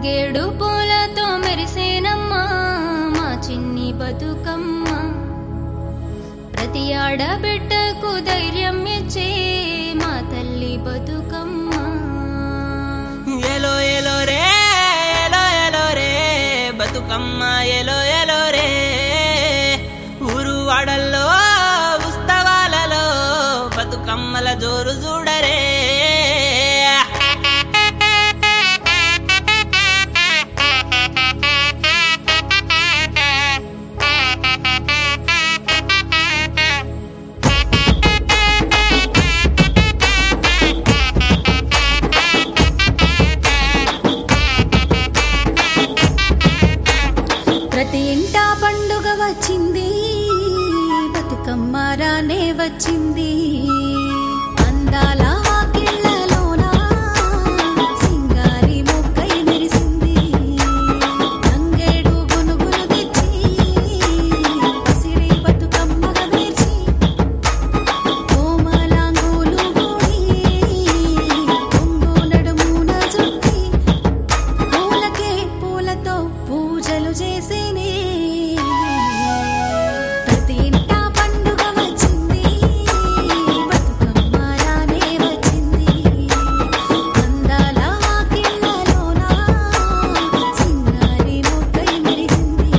తంగేడు పూలతో మెరిసేనమ్మా మా చిన్ని బతుకమ్మ ప్రతి ఆడబిడ్డకు ధైర్యం ఇచ్చే మా తల్లి బతుకమ్మ ఎలో ఎలో రే ఎలో ఎలో రే బతుకమ్మ ఎలో ఎలో రే ఊరు వాడల్లో ఉత్సవాలలో బతుకమ్మల జోరు చూడరే ప్రతి ఇంటా పండుగ వచ్చింది బతుకమ్మ రానే వచ్చింది అందాల వాకిళ్ళలోన సింగారి మొక్కై మెరిసింది తంగేడు గునుగును తెచ్చి పసిడి బతుకమ్మగా వేర్చి కోమలాంగులు గూడి కొంగు నడుమున చుట్టి పూలకే పూలతో పూజలు చేసేనే ప్రతి ఇంటా పండుగ వచ్చింది బతుకమ్మ రానే వచ్చింది అందాల వాకిళ్ళలోన సింగారి మొక్కై మెరిసింది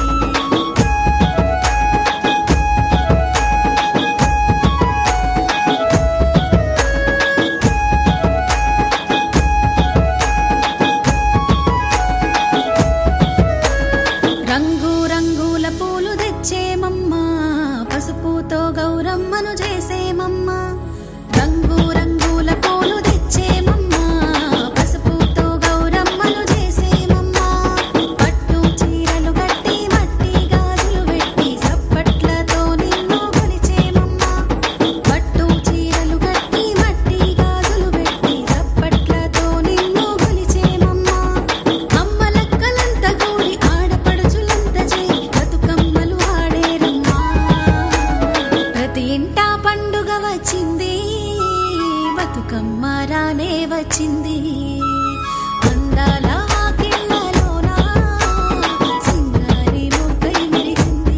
రంగు రంగుల పూలు తెచ్చేమమ్మా పసుపుతో గౌరమ్మను చేసేమమ్మా రంగు రంగుల పూలు తెచ్చేమమ్మా పసుపుతో గౌరమ్మను చేసేమమ్మా పట్టు చీరలు కట్టి మట్టి గాజులు పెట్టి సప్పట్లతో నిన్ను కొలిచేమమ్మా పట్టు చీరలు కట్టి మట్టి గాజులు పెట్టి సప్పట్లతో నిన్ను కొలిచేమమ్మా అమ్మలక్కలంత కూడి ఆడపడుచులంత చేయి బతుకమ్మలు ఆడేరమ్మా ప్రతి ఇంటా పండుగ వచ్చింది బతుకమ్మ రానే వచ్చింది అందాల వాకిళ్ళలోన సింగారి మొగ్గై మెరిసింది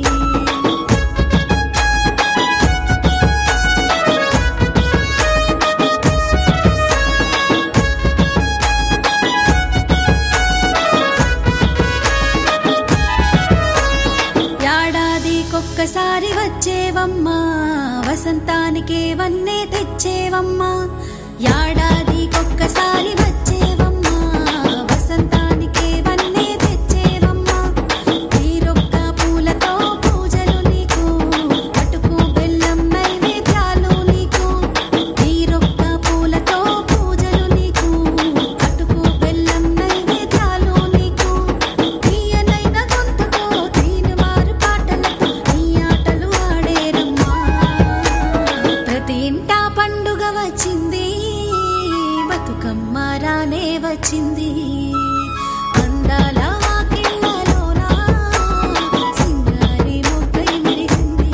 ఏడాదికొక్కసారి వచ్చేవమ్మా వసంతానికే వన్నే తెచ్చేవమ్మా ఏడాదికొక్కసారి వచ్చేవమ్మా వసంతానికే వన్నే తెచ్చేవమ్మా తీరొక్క పూలతో పూజలు నీకు అటుకు బెల్లం నైవేద్యాలు నీకు తీరొక్క పూలతో పూజలు నీకు అటుకు బెల్లం నైవేద్యాలు నీకు తీయనైన గొంతుతో తీనువారు పాటలతో నీ ఆటలు ఆడేరమ్మా ప్రతి ఇంటా పండుగ వచ్చింది బతుకమ్మ రానే వచ్చింది అందాల వాకిళ్ళలోన సింగారి మొగ్గై మెరిసింది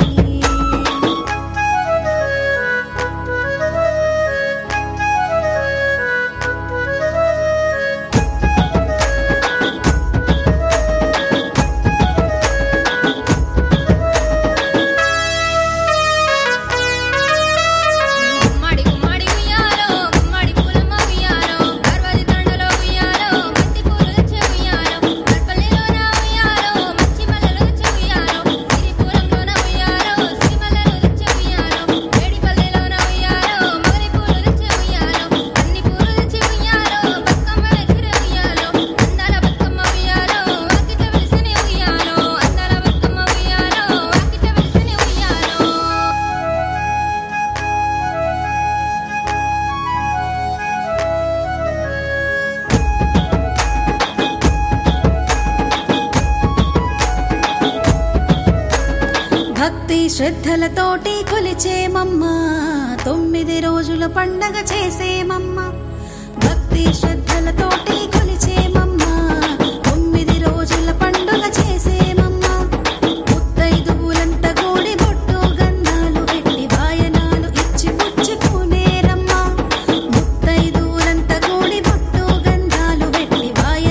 గుమ్మడి గుమ్మడి ఉయ్యాలో గుమ్మడి పూలమ్మ ఉయ్యాలో గర్వది దండలో ఉయ్యాలో బంతి పూలు తెచ్చే ఉయ్యాలో గర్భల్లిలోన ఉయ్యాలో మంచి మల్లెలు తెచ్చే ఉయ్యాలో సిరి పూలంలోన ఉయ్యాలో సిరి మల్లెలు తెచ్చే ఉయ్యాలో వేడి పల్లెలోన ఉయ్యాలో మగరి పూలు తెచ్చే ఉయ్యాలో అన్ని పూలు తెచ్చి ఉయ్యాలో బతుకమ్మ ఎగిరే ఉయ్యాలో అందాల బతుకమ్మ ఉయ్యాలో వాకిట వెలిసిన ఉయ్యాలో అందాల బతుకమ్మ ఉయ్యాలో వాకిట వెలిసిన ఉయ్యాలో భక్తి శ్రద్ధలతోటి కొలిచేమమ్మా తొమ్మిది రోజుల పండగ చేసేమమ్మా భక్తి శ్రద్ధలతోటి కొలిచేమమ్మా తొమ్మిది రోజుల పండుగ చేసేమమ్మా ముత్తైదువులంతా కూడి బొట్టు గన్నాలు పెట్టి వాయనాలు ఇచ్చి పుచ్చుకునేరమ్మా ముత్తైదువులంతా కూడి బొట్టు గన్నాలు పెట్టి వాయ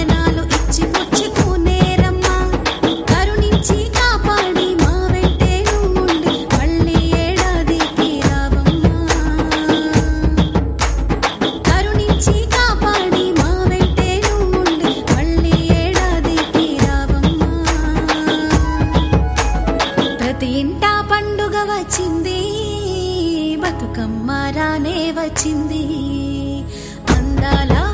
బతుకమ్మ రానే వచ్చింది అందాల